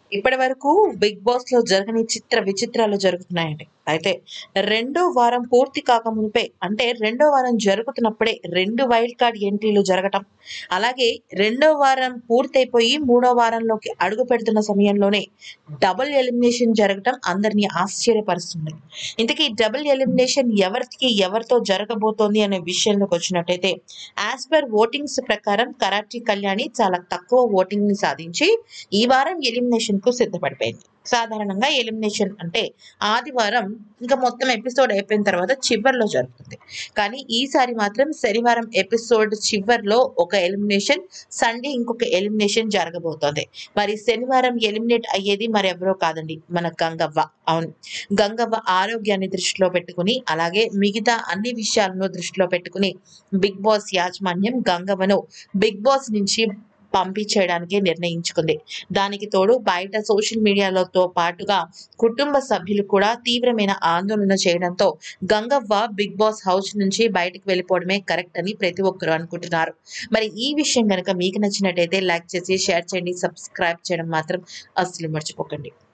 ఇప్పటి వరకు big boss లో జరగని చిత్ర విచిత్రాలు జరుగుతున్నాయండి అయితే రెండో వారం పూర్తి కాక మునిపే అంటే రెండో వారం జరుగుతున్నప్పుడే రెండు వైల్డ్ కార్డ్ ఎంట్రీలు జరగటం అలాగే రెండో వారం పూర్తయిపోయి మూడో వారంలోకి అడుగు పెడుతున్న సమయంలోనే డబుల్ ఎలిమినేషన్ జరగటం అందరినీ ఆశ్చర్యపరుస్తుంది ఇంతకీ డబుల్ ఎలిమినేషన్ ఎవరికి ఎవరితో జరగబోతోంది అనే విషయంలోకి వచ్చినట్టయితే యాజ్ పర్ ఓటింగ్స్ ప్రకారం కరాటి కళ్యాణి చాలా తక్కువ ఓటింగ్ ని సాధించి ఈ వారం ఎలిమినేషన్ కు సిద్ధపడిపోయింది సాధారణంగా ఎలిమినేషన్ అంటే ఆదివారం ఇంకా మొత్తం ఎపిసోడ్ అయిపోయిన తర్వాత చివర్లో జరుగుతుంది కానీ ఈసారి మాత్రం శనివారం ఎపిసోడ్ చివర్లో ఒక ఎలిమినేషన్ సండే ఇంకొక ఎలిమినేషన్ జరగబోతోంది మరి శనివారం ఎలిమినేట్ అయ్యేది మరి ఎవరో కాదండి మన గంగవ్వ అవును గంగవ్వ ఆరోగ్యాన్ని దృష్టిలో పెట్టుకుని అలాగే మిగతా అన్ని విషయాలను దృష్టిలో పెట్టుకుని బిగ్ బాస్ యాజమాన్యం గంగవ్వను బిగ్ బాస్ నుంచి పంపించేయడానికి నిర్ణయించుకుంది దానికి తోడు బయట సోషల్ మీడియాలతో పాటుగా కుటుంబ సభ్యులు కూడా తీవ్రమైన ఆందోళన చేయడంతో గంగవ్వ బిగ్ బాస్ హౌస్ నుంచి బయటకు వెళ్ళిపోవడమే కరెక్ట్ అని ప్రతి ఒక్కరు అనుకుంటున్నారు మరి ఈ విషయం కనుక మీకు నచ్చినట్టయితే లైక్ చేసి షేర్ చేయండి సబ్స్క్రైబ్ చేయడం మాత్రం అస్సలు మర్చిపోకండి